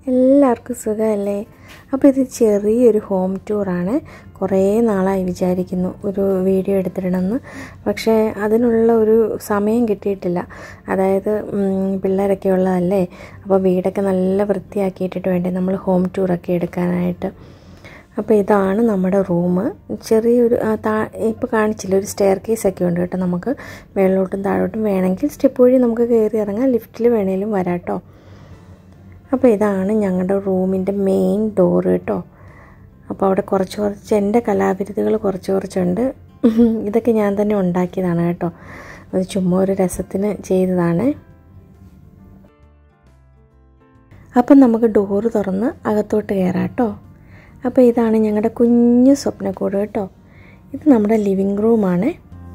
എല്ലാവർക്കും സുഖമല്ലേ അപ്പോൾ ഇത് ചെറിയൊരു ഹോം ടൂറാണ് കുറേ നാളായി വിചാരിക്കുന്നു ഒരു വീഡിയോ എടുത്തിടണമെന്ന് പക്ഷേ അതിനുള്ള ഒരു സമയം കിട്ടിയിട്ടില്ല അതായത് ഉം, പിള്ളേരൊക്കെ ഉള്ളതല്ലേ അപ്പോൾ വീടൊക്കെ നല്ല വൃത്തിയാക്കിയിട്ടിട്ട് വേണ്ടേ നമ്മൾ ഹോം ടൂറൊക്കെ എടുക്കാനായിട്ട് അപ്പോൾ ഇതാണ് നമ്മുടെ റൂം ചെറിയൊരു ആ, താ ഇപ്പോൾ കാണിച്ചില്ല ഒരു സ്റ്റെയർ കേസ് ഒക്കെ ഉണ്ട് കേട്ടോ നമുക്ക് മേളിലോട്ടും താഴോട്ടും വേണമെങ്കിൽ സ്റ്റെപ്പ് വഴി നമുക്ക് കയറി ഇറങ്ങാം ലിഫ്റ്റിൽ വേണേലും വരാം കേട്ടോ അപ്പോൾ ഇതാണ് ഞങ്ങളുടെ റൂമിൻ്റെ മെയിൻ ഡോറ് കേട്ടോ അപ്പോൾ അവിടെ കുറച്ച് കുറച്ച് എൻ്റെ കലാവിരുതുകൾ കുറച്ച് കുറച്ചുണ്ട് ഇതൊക്കെ ഞാൻ തന്നെ ഉണ്ടാക്കിയതാണ് കേട്ടോ അത് ചുമ്മാ ഒരു രസത്തിന് ചെയ്തതാണ് അപ്പം നമുക്ക് ഡോറ് തുറന്ന് അകത്തോട്ട് കയറാം കേട്ടോ അപ്പോൾ ഇതാണ് ഞങ്ങളുടെ കുഞ്ഞു സ്വപ്നക്കൂട് കേട്ടോ ഇത് നമ്മുടെ ലിവിങ് റൂമാണ്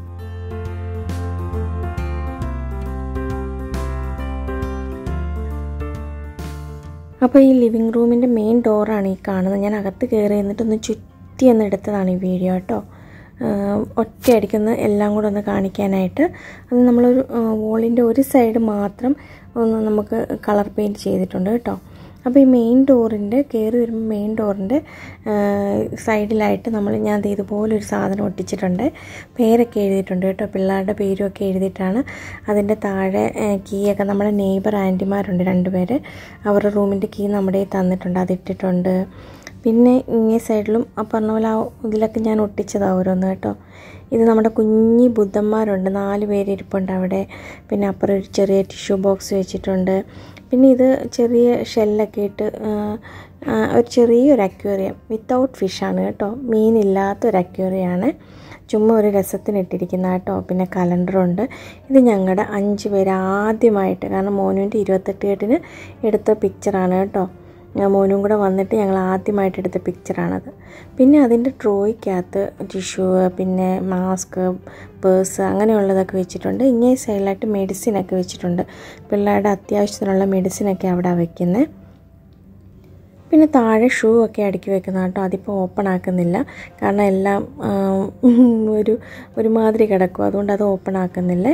അപ്പോൾ ഈ ലിവിങ് റൂമിൻ്റെ മെയിൻ ഡോറാണ് ഈ കാണുന്നത് ഞാൻ അകത്ത് കയറി എന്നിട്ടൊന്ന് ചുറ്റി ഒന്ന് എടുത്തതാണ് ഈ വീഡിയോ കേട്ടോ ഒറ്റയടിക്കൊന്ന് എല്ലാം കൂടെ ഒന്ന് കാണിക്കാനായിട്ട് അത് നമ്മളൊരു വോളിൻ്റെ ഒരു സൈഡ് മാത്രം ഒന്ന് നമുക്ക് കളർ പെയിൻറ്റ് ചെയ്തിട്ടുണ്ട് കേട്ടോ അപ്പോൾ ഈ മെയിൻ ഡോറിൻ്റെ കയറി വരുമ്പോൾ മെയിൻ ഡോറിൻ്റെ സൈഡിലായിട്ട് നമ്മൾ ഞാൻ ദേ ഇതുപോലെ ഒരു സാധനം ഒട്ടിച്ചിട്ടുണ്ട് പേരൊക്കെ എഴുതിയിട്ടുണ്ട് കേട്ടോ പിള്ളേരുടെ പേരുമൊക്കെ എഴുതിയിട്ടാണ് അതിൻ്റെ താഴെ കീയൊക്കെ നമ്മുടെ നെയ്ബർ ആൻറ്റിമാരുണ്ട് രണ്ടുപേര് അവരുടെ റൂമിൻ്റെ കീ നമ്മുടെ കയ്യിൽ തന്നിട്ടുണ്ട് അതിട്ടിട്ടുണ്ട് പിന്നെ ഇങ്ങേ സൈഡിലും ആ പറഞ്ഞ പോലെ ആ ഇതിലൊക്കെ ഞാൻ ഒട്ടിച്ചതാണ് ഓരോന്ന് കേട്ടോ ഇത് നമ്മുടെ കുഞ്ഞി ബുദ്ധന്മാരുണ്ട് നാല് പേര് ഇരിപ്പുണ്ട് അവിടെ പിന്നെ അപ്പുറം ഒരു ചെറിയ ടിഷ്യൂ ബോക്സ് വെച്ചിട്ടുണ്ട് പിന്നെ ഇത് ചെറിയ ഷെല്ലൊക്കെ ഇട്ട് ആ, ആ, ഒരു ചെറിയൊരു അക്വേറിയം വിത്തൗട്ട് ഫിഷാണ് കേട്ടോ മീനില്ലാത്തൊരു അക്വേറിയമാണ് ചുമ്മാ ഒരു രസത്തിന് ഇട്ടിരിക്കുന്ന കേട്ടോ പിന്നെ കലണ്ടറുണ്ട് ഇത് ഞങ്ങളുടെ അഞ്ച് പേര് ആദ്യമായിട്ട് കാരണം മോനുവിൻ്റെ ഇരുപത്തെട്ട് കെട്ടിന് എടുത്ത പിക്ചറാണ് കേട്ടോ ഞാൻ മോനും കൂടെ വന്നിട്ട് ഞങ്ങൾ ആദ്യമായിട്ട് എടുത്ത പിക്ചറാണത് പിന്നെ അതിൻ്റെ ട്രോയ്ക്കകത്ത് ടിഷ്യൂ പിന്നെ മാസ്ക് പേഴ്സ് അങ്ങനെയുള്ളതൊക്കെ വെച്ചിട്ടുണ്ട് ഇങ്ങേ സൈഡിലായിട്ട് മെഡിസിനൊക്കെ വെച്ചിട്ടുണ്ട് പിള്ളേരുടെ അത്യാവശ്യത്തിനുള്ള മെഡിസിനൊക്കെ അവിടെ വയ്ക്കുന്നത് പിന്നെ താഴെ ഷൂ ഒക്കെ അടുക്കി വെക്കുന്ന കേട്ടോ അതിപ്പോൾ ഓപ്പൺ ആക്കുന്നില്ല കാരണം എല്ലാം ആ, ഒരു ഒരുമാതിരി കിടക്കും അതുകൊണ്ട് അത് ഓപ്പൺ ആക്കുന്നില്ലേ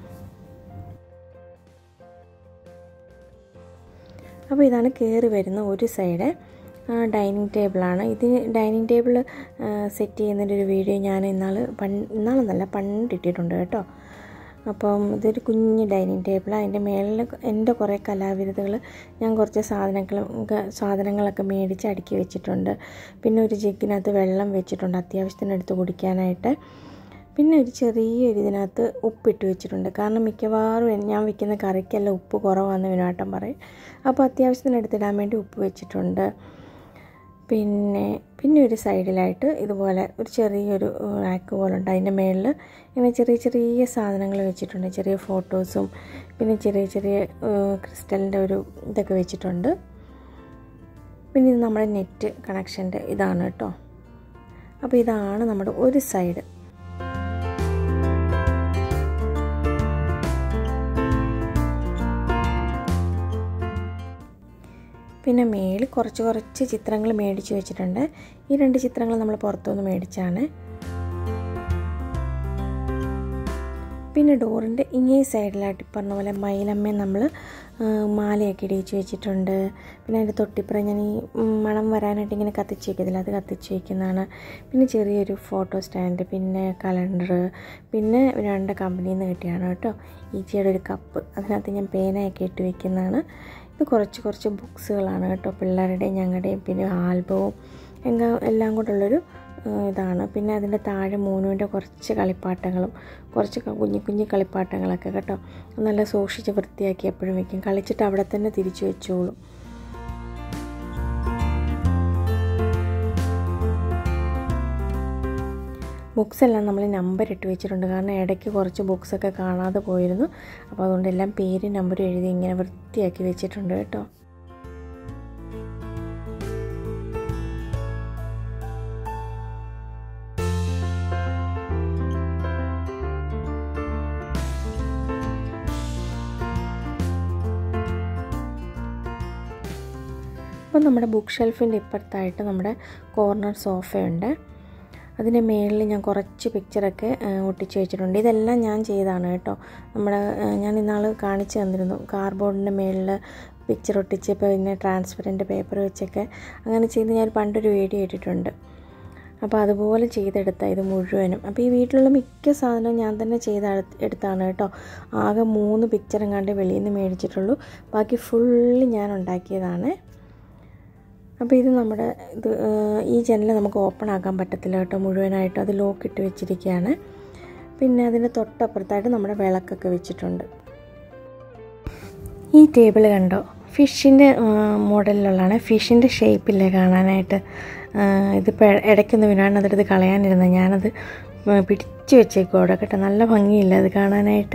അപ്പോൾ ഇതാണ് കയറി വരുന്ന ഒരു സൈഡ് ഡൈനിങ് ടേബിളാണ് ഇത് ഡൈനിങ് ടേബിൾ സെറ്റ് ചെയ്യുന്നതിൻ്റെ ഒരു വീഡിയോ ഞാൻ ഇന്നാൾ പണ്ട് ഇന്നാളെന്നല്ല പണ്ട് ഇട്ടിട്ടുണ്ട് കേട്ടോ അപ്പം ഇതൊരു കുഞ്ഞ് ഡൈനിങ് ടേബിൾ അതിൻ്റെ മേളിൽ എൻ്റെ കുറേ കലാവിരുതുകൾ ഞാൻ കുറച്ച് സാധനങ്ങൾ സാധനങ്ങളൊക്കെ മേടിച്ച് അടുക്കി വെച്ചിട്ടുണ്ട് പിന്നെ ഒരു ജഗ്ഗിനകത്ത് വെള്ളം വെച്ചിട്ടുണ്ട് അത്യാവശ്യത്തിന് എടുത്ത് കുടിക്കാനായിട്ട് പിന്നെ ഒരു ചെറിയൊരു ഇതിനകത്ത് ഉപ്പിട്ട് വെച്ചിട്ടുണ്ട് കാരണം മിക്കവാറും എൻ- ഞാൻ വെക്കുന്ന കറിക്കെല്ലാം ഉപ്പ് കുറവാണെന്ന് വിനാട്ടം പറയും അപ്പോൾ അത്യാവശ്യത്തിന് എടുത്തിടാൻ വേണ്ടി ഉപ്പ് വെച്ചിട്ടുണ്ട് പിന്നെ പിന്നെ ഒരു സൈഡിലായിട്ട് ഇതുപോലെ ഒരു ചെറിയൊരു റാക്ക് പോലെ ഉണ്ട് അതിൻ്റെ മേളിൽ ഇങ്ങനെ ചെറിയ ചെറിയ സാധനങ്ങൾ വെച്ചിട്ടുണ്ട് ചെറിയ ഫോട്ടോസും പിന്നെ ചെറിയ ചെറിയ ക്രിസ്റ്റലിൻ്റെ ഒരു ഇതൊക്കെ വെച്ചിട്ടുണ്ട് പിന്നെ ഇത് നമ്മുടെ നെറ്റ് കണക്ഷൻ്റെ ഇതാണ് കേട്ടോ അപ്പോൾ ഇതാണ് നമ്മുടെ ഒരു സൈഡ് പിന്നെ മേളിൽ കുറച്ച് കുറച്ച് ചിത്രങ്ങൾ മേടിച്ച് വെച്ചിട്ടുണ്ട് ഈ രണ്ട് ചിത്രങ്ങൾ നമ്മൾ പുറത്തുനിന്ന് മേടിച്ചാണ് പിന്നെ ഡോറിൻ്റെ ഇങ്ങേ സൈഡിലായിട്ട് ഈ പറഞ്ഞ പോലെ മയിലമ്മ നമ്മൾ മാലയൊക്കെ ഇടിച്ച് വെച്ചിട്ടുണ്ട് പിന്നെ അതിൻ്റെ തൊട്ടിപ്പുറം ഞാൻ ഈ ഉം, മണം വരാനായിട്ട് ഇങ്ങനെ കത്തിച്ച് വയ്ക്കത്തില്ല അത് കത്തിച്ച് വയ്ക്കുന്നതാണ് പിന്നെ ചെറിയൊരു ഫോട്ടോ സ്റ്റാൻഡ് പിന്നെ കലണ്ടർ പിന്നെ രണ്ട് കമ്പനിയിൽ നിന്ന് കിട്ടിയാണ് കേട്ടോ ഈച്ചയുടെ ഒരു കപ്പ് അതിനകത്ത് ഞാൻ പേനയൊക്കെ ഇട്ട് വെക്കുന്നതാണ് ഇത് കുറച്ച് കുറച്ച് ബുക്സുകളാണ് കേട്ടോ പിള്ളേരുടെയും ഞങ്ങളുടെയും പിന്നെ ആൽബവും എല്ലാം എല്ലാം കൂടെയുള്ളൊരു ഏഹ്, ഇതാണ് പിന്നെ അതിൻ്റെ താഴെ മൂന്നുവിൻ്റെ കുറച്ച് കളിപ്പാട്ടങ്ങളും കുറച്ച് ക- കുഞ്ഞു കുഞ്ഞു കളിപ്പാട്ടങ്ങളൊക്കെ കേട്ടോ നല്ല സൂക്ഷിച്ച് വൃത്തിയാക്കി എപ്പോഴും വെക്കും കളിച്ചിട്ട് അവിടെ തന്നെ തിരിച്ചു വെച്ചോളും ബുക്സ് എല്ലാം നമ്മൾ നമ്പർ ഇട്ട് വെച്ചിട്ടുണ്ട് കാരണം ഇടയ്ക്ക് കുറച്ച് ബുക്സൊക്കെ കാണാതെ പോയിരുന്നു അപ്പോൾ അതുകൊണ്ട് എല്ലാം പേരും നമ്പറും എഴുതി ഇങ്ങനെ വൃത്തിയാക്കി വെച്ചിട്ടുണ്ട് കേട്ടോ അപ്പം നമ്മുടെ ബുക്ക് ഷെൽഫിൻ്റെ ഇപ്പുറത്തായിട്ട് നമ്മുടെ കോർണർ സോഫയുണ്ട് അതിൻ്റെ മേളിൽ ഞാൻ കുറച്ച് പിക്ചറൊക്കെ ഒട്ടിച്ച് വെച്ചിട്ടുണ്ട് ഇതെല്ലാം ഞാൻ ചെയ്തതാണ് കേട്ടോ നമ്മുടെ ഞാൻ ഇന്നാൾ കാണിച്ചു തന്നിരുന്നു കാർബോർഡിൻ്റെ മേളിൽ പിക്ചർ ഒട്ടിച്ച് പിന്നെ ട്രാൻസ്പെറൻറ്റ് പേപ്പർ വെച്ചൊക്കെ അങ്ങനെ ചെയ്ത് ഞാൻ പണ്ടൊരു വീഡിയോ ഇട്ടിട്ടുണ്ട് അപ്പോൾ അതുപോലെ ചെയ്തെടുത്ത ഇത് മുഴുവനും അപ്പോൾ ഈ വീട്ടിലുള്ള മിക്ക സാധനവും ഞാൻ തന്നെ ചെയ്ത് എടുത്താണ് കേട്ടോ ആകെ മൂന്ന് പിക്ചറും കണ്ട് വെളിയിൽ നിന്ന് മേടിച്ചിട്ടുള്ളൂ ബാക്കി ഫുള്ള് ഞാൻ ഉണ്ടാക്കിയതാണ് അപ്പോൾ ഇത് നമ്മുടെ ഇത് ഈ ജനൽ നമുക്ക് ഓപ്പൺ ആക്കാൻ പറ്റത്തില്ല കേട്ടോ മുഴുവനായിട്ടും അത് ലോക്ക് ഇട്ട് വെച്ചിരിക്കുകയാണ് പിന്നെ അതിൻ്റെ തൊട്ടപ്പുറത്തായിട്ട് നമ്മുടെ വിളക്കൊക്കെ വെച്ചിട്ടുണ്ട് ഈ ടേബിൾ കണ്ടോ ഫിഷിൻ്റെ മോഡലിലുള്ളതാണ് ഫിഷിൻ്റെ ഷേപ്പില്ലേ കാണാനായിട്ട് ഇതിപ്പോൾ ഇടയ്ക്കൊന്ന് വീണാണ് അതെടുത്ത് കളയാനിരുന്നത് ഞാനത് പിടിച്ചു വെച്ചേക്കും അവിടെ കേട്ടോ നല്ല ഭംഗിയില്ല അത് കാണാനായിട്ട്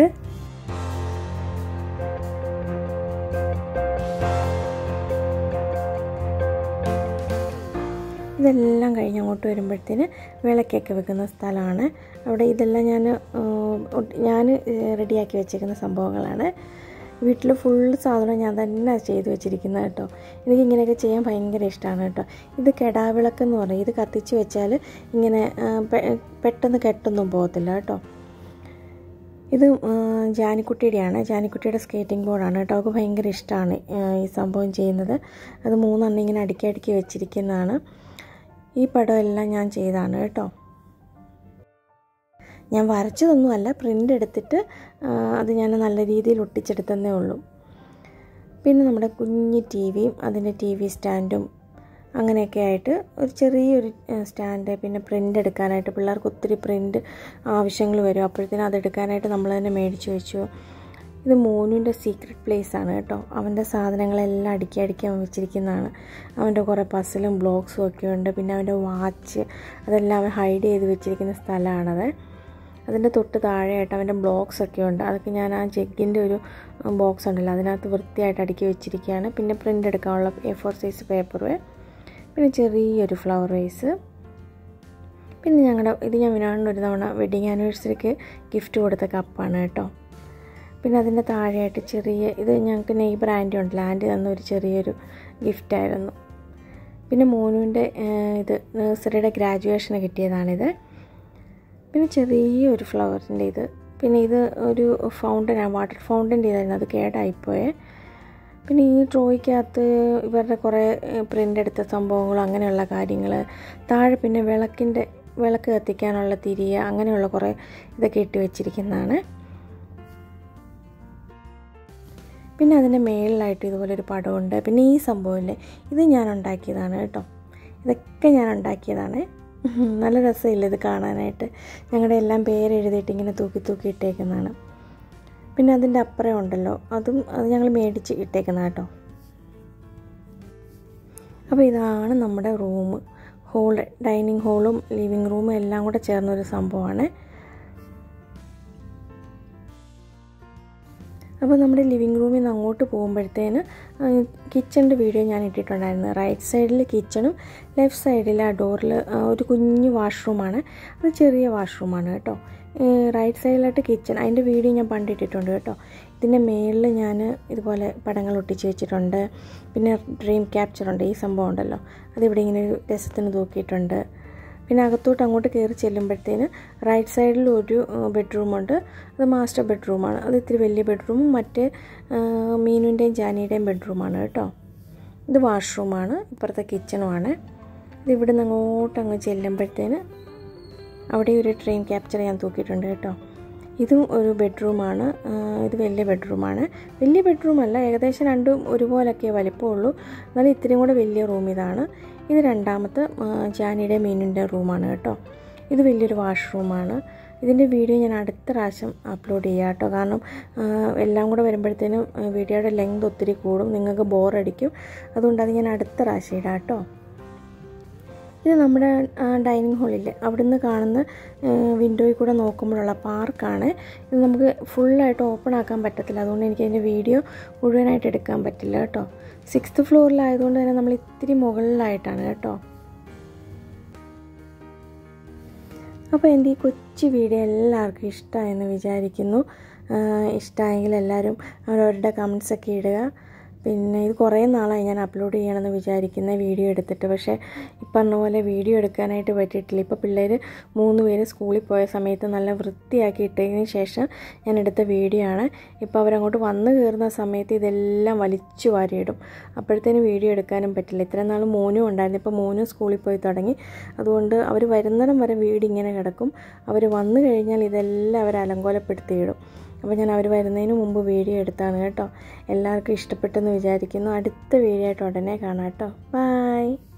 ഇതെല്ലാം കഴിഞ്ഞ് അങ്ങോട്ട് വരുമ്പോഴത്തേന് വിളക്കൊക്കെ വെക്കുന്ന സ്ഥലമാണ് അവിടെ ഇതെല്ലാം ഞാൻ ഞാൻ റെഡിയാക്കി വെച്ചേക്കുന്ന സംഭവങ്ങളാണ് വീട്ടിൽ ഫുള്ള് സാധനം ഞാൻ തന്നെ ചെയ്ത് വെച്ചിരിക്കുന്നത് കേട്ടോ എനിക്ക് ഇങ്ങനെയൊക്കെ ചെയ്യാൻ ഭയങ്കര ഇഷ്ടമാണ് കേട്ടോ ഇത് കെടാവിളക്ക് എന്ന് പറയും ഇത് കത്തിച്ച് വെച്ചാൽ ഇങ്ങനെ പെട്ടെന്ന് കെട്ടൊന്നും പോകത്തില്ല കേട്ടോ ഇത് ജാനിക്കുട്ടിയുടെയാണ് ജാനിക്കുട്ടിയുടെ സ്കേറ്റിംഗ് ബോർഡാണ് കേട്ടോ അവൾക്ക് ഭയങ്കര ഇഷ്ടമാണ് ഈ സംഭവം ചെയ്യുന്നത് അത് മൂന്നെണ്ണം ഇങ്ങനെ അടുക്കി അടുക്കി വെച്ചിരിക്കുന്നതാണ് ഈ പടമെല്ലാം ഞാൻ ചെയ്താണ് കേട്ടോ ഞാൻ വരച്ചതൊന്നുമല്ല പ്രിൻ്റ് എടുത്തിട്ട് അത് ഞാൻ നല്ല രീതിയിൽ ഒട്ടിച്ചെടുത്തതേ ഉള്ളൂ പിന്നെ നമ്മുടെ കുഞ്ഞ് ടി വിയും അതിൻ്റെ ടി വി സ്റ്റാൻഡും അങ്ങനെയൊക്കെ ആയിട്ട് ഒരു ചെറിയൊരു സ്റ്റാൻഡ് പിന്നെ പ്രിൻ്റ് എടുക്കാനായിട്ട് പിള്ളേർക്ക് ഒത്തിരി പ്രിൻ്റ് ആവശ്യങ്ങൾ വരും അപ്പോഴത്തേനും അതെടുക്കാനായിട്ട് നമ്മൾ തന്നെ മേടിച്ച് വെച്ചു ഇത് മോനുവിൻ്റെ സീക്രട്ട് പ്ലേസ് ആണ് കേട്ടോ അവൻ്റെ സാധനങ്ങളെല്ലാം അടുക്കി അടുക്കി അവൻ വെച്ചിരിക്കുന്നതാണ് അവൻ്റെ കുറേ പസിലും ബ്ലോഗ്സും ഒക്കെ ഉണ്ട് പിന്നെ അവൻ്റെ വാച്ച് അതെല്ലാം അവൻ ഹൈഡ് ചെയ്ത് വെച്ചിരിക്കുന്ന സ്ഥലമാണത് അതിൻ്റെ തൊട്ട് താഴെയായിട്ട് അവൻ്റെ ബ്ലോക്സ് ഒക്കെ ഉണ്ട് അതൊക്കെ ഞാൻ ആ ജഗ്ഗിൻ്റെ ഒരു ബോക്സ് ഉണ്ടല്ലോ അതിനകത്ത് വൃത്തിയായിട്ട് അടുക്കി വെച്ചിരിക്കുകയാണ് പിന്നെ പ്രിൻ്റ് എടുക്കാനുള്ള എ ഫോർ സൈസ് പേപ്പർ പിന്നെ ചെറിയൊരു ഫ്ലവർ വേസ് പിന്നെ ഞങ്ങളുടെ ഇത് ഞാൻ വിനാടിന് ഒരു തവണ വെഡിങ് ആനിവേഴ്സറിക്ക് ഗിഫ്റ്റ് കൊടുത്ത കപ്പാണ് കേട്ടോ പിന്നെ അതിൻ്റെ താഴെയായിട്ട് ചെറിയ ഇത് ഞങ്ങൾക്ക് നെയ്ബർ ആൻറ്റി ഉണ്ടല്ലോ ആൻറ്റി തന്ന ഒരു ചെറിയൊരു ഗിഫ്റ്റായിരുന്നു പിന്നെ മോനുവിൻ്റെ ഇത് നഴ്സറിയുടെ ഗ്രാജുവേഷന് കിട്ടിയതാണിത് പിന്നെ ചെറിയൊരു ഫ്ലവറിൻ്റെ ഇത് പിന്നെ ഇത് ഒരു ഫൗണ്ടനാണ് വാട്ടർ ഫൗണ്ടൻ്റെ ഇതായിരുന്നു അത് കേടായിപ്പോയേ പിന്നെ ഈ ഡ്രോയ്ക്കകത്ത് ഇവരുടെ കുറേ പ്രിൻ്റ് എടുത്ത സംഭവങ്ങൾ അങ്ങനെയുള്ള കാര്യങ്ങൾ താഴെ പിന്നെ വിളക്കിൻ്റെ വിളക്ക് കത്തിക്കാനുള്ള തിരിയ അങ്ങനെയുള്ള കുറേ ഇതൊക്കെ ഇട്ട് വെച്ചിരിക്കുന്നതാണ് പിന്നെ അതിൻ്റെ മേളിലായിട്ട് ഇതുപോലൊരു പടമുണ്ട് പിന്നെ ഈ സംഭവമില്ലേ ഇത് ഞാൻ ഉണ്ടാക്കിയതാണ് കേട്ടോ ഇതൊക്കെ ഞാൻ ഉണ്ടാക്കിയതാണ് നല്ല രസമില്ല ഇത് കാണാനായിട്ട് ഞങ്ങളുടെ എല്ലാം പേരെഴുതിയിട്ട് ഇങ്ങനെ തൂക്കി തൂക്കി ഇട്ടേക്കുന്നതാണ് പിന്നെ അതിൻ്റെ അപ്പുറം ഉണ്ടല്ലോ അതും അത് ഞങ്ങൾ മേടിച്ച് ഇട്ടേക്കുന്ന കേട്ടോ അപ്പോൾ ഇതാണ് നമ്മുടെ റൂം ഹോൾ ഡൈനിങ് ഹോളും ലിവിങ് റൂമും എല്ലാം കൂടെ ചേർന്നൊരു സംഭവമാണ് അപ്പോൾ നമ്മുടെ ലിവിങ് റൂമിൽ നിന്ന് അങ്ങോട്ട് പോകുമ്പോഴത്തേന് കിച്ചണിൻ്റെ വീഡിയോ ഞാൻ ഇട്ടിട്ടുണ്ടായിരുന്നു റൈറ്റ് സൈഡിൽ കിച്ചണും ലെഫ്റ്റ് സൈഡിൽ ആ ഡോറിൽ ഒരു കുഞ്ഞു വാഷ്റൂമാണ് അത് ചെറിയ വാഷ്റൂമാണ് കേട്ടോ റൈറ്റ് സൈഡിലായിട്ട് കിച്ചൺ അതിൻ്റെ വീഡിയോ ഞാൻ പണ്ടിട്ടിട്ടുണ്ട് കേട്ടോ ഇതിൻ്റെ മേളിൽ ഞാൻ ഇതുപോലെ പടങ്ങൾ ഒട്ടിച്ച് വെച്ചിട്ടുണ്ട് പിന്നെ ഡ്രീം ക്യാപ്ചറുണ്ട് ഈ സംഭവം ഉണ്ടല്ലോ അതിവിടെ ഇങ്ങനെ ഒരു രസത്തിന് തൂക്കിയിട്ടുണ്ട് പിന്നെ അകത്തോട്ട് അങ്ങോട്ട് കയറി ചെല്ലുമ്പോഴത്തേന് റൈറ്റ് സൈഡിൽ ഒരു ബെഡ്റൂമുണ്ട് അത് മാസ്റ്റർ ബെഡ്റൂമാണ് അത് ഇത്തിരി വലിയ ബെഡ്റൂമും മറ്റേ മീനുൻ്റെയും ജാനിയുടെയും ബെഡ്റൂമാണ് കേട്ടോ ഇത് വാഷ്റൂമാണ് ഇപ്പുറത്തെ കിച്ചണുമാണ് ഇത് ഇവിടെ നിന്ന് അങ്ങോട്ട് അങ്ങ് ചെല്ലുമ്പോഴത്തേന് അവിടെ ഒരു ട്രെയിൻ ക്യാപ്ചർ ഞാൻ തൂക്കിയിട്ടുണ്ട് കേട്ടോ ഇതും ഒരു ബെഡ്റൂമാണ് ഇത് വലിയ ബെഡ്റൂമാണ് വലിയ ബെഡ്റൂമല്ല ഏകദേശം രണ്ടും ഒരുപോലൊക്കെ വലിപ്പമുള്ളൂ എന്നാലും ഇത്തിരിയും കൂടെ വലിയ റൂം ഇതാണ് ഇത് രണ്ടാമത്തെ ജാനിയുടെ മീനിൻ്റെ റൂമാണ് കേട്ടോ ഇത് വലിയൊരു വാഷ്റൂമാണ് ഇതിൻ്റെ വീഡിയോ ഞാൻ അടുത്ത പ്രാവശ്യം അപ്ലോഡ് ചെയ്യാം കേട്ടോ കാരണം എല്ലാം കൂടെ വരുമ്പോഴത്തേനും വീഡിയോയുടെ ലെങ്ത് ഒത്തിരി കൂടും നിങ്ങൾക്ക് ബോറടിക്കും അതുകൊണ്ട് അത് ഞാൻ അടുത്ത പ്രാവശ്യം ഇടാം കേട്ടോ ഇത് നമ്മുടെ ഡൈനിങ് ഹാളിൽ അവിടുന്ന് കാണുന്ന വിൻഡോയിൽ കൂടെ നോക്കുമ്പോഴുള്ള പാർക്കാണ് ഇത് നമുക്ക് ഫുള്ളായിട്ട് ഓപ്പൺ ആക്കാൻ പറ്റത്തില്ല അതുകൊണ്ട് എനിക്ക് അതിൻ്റെ വീഡിയോ മുഴുവനായിട്ട് എടുക്കാൻ പറ്റില്ല കേട്ടോ സിക്സ്ത് ഫ്ലോറിലായതുകൊണ്ട് തന്നെ നമ്മൾ ഇത്തിരി മുകളിലായിട്ടാണ് കേട്ടോ അപ്പോൾ എൻ്റെ ഈ കൊച്ചു വീഡിയോ എല്ലാവർക്കും ഇഷ്ടമായെന്ന് വിചാരിക്കുന്നു ഇഷ്ടമായെങ്കിൽ എല്ലാവരും അവരവരുടെ കമൻസൊക്കെ ഇടുക പിന്നെ ഇത് കുറേ നാളായി ഞാൻ അപ്ലോഡ് ചെയ്യണമെന്ന് വിചാരിക്കുന്ന വീഡിയോ എടുത്തിട്ട് പക്ഷേ ഈ പറഞ്ഞ പോലെ വീഡിയോ എടുക്കാനായിട്ട് പറ്റിയിട്ടില്ല ഇപ്പോൾ പിള്ളേർ മൂന്ന് പേര് സ്കൂളിൽ പോയ സമയത്ത് നല്ല വൃത്തിയാക്കി ഇട്ടതിന് ശേഷം ഞാൻ എടുത്ത വീഡിയോ ആണ് ഇപ്പോൾ അവരങ്ങോട്ട് വന്നു കയറുന്ന സമയത്ത് ഇതെല്ലാം വലിച്ചു വാരിയിടും അപ്പോഴത്തേനും വീഡിയോ എടുക്കാനും പറ്റില്ല ഇത്രയും നാൾ മോനും ഉണ്ടായിരുന്നു ഇപ്പോൾ മോനും സ്കൂളിൽ പോയി തുടങ്ങി അതുകൊണ്ട് അവർ വരുന്നിടം വരെ വീട് ഇങ്ങനെ കിടക്കും അവർ വന്നു കഴിഞ്ഞാൽ ഇതെല്ലാം അവർ അലങ്കോലപ്പെടുത്തിയിടും അപ്പോൾ ഞാൻ അവർ വരുന്നതിന് മുമ്പ് വീഡിയോ എടുത്താണ് കേട്ടോ എല്ലാവർക്കും ഇഷ്ടപ്പെട്ടെന്ന് വിചാരിക്കുന്നു അടുത്ത വീഡിയോ ആയിട്ട് ഉടനെ കാണാം കേട്ടോ ബായ്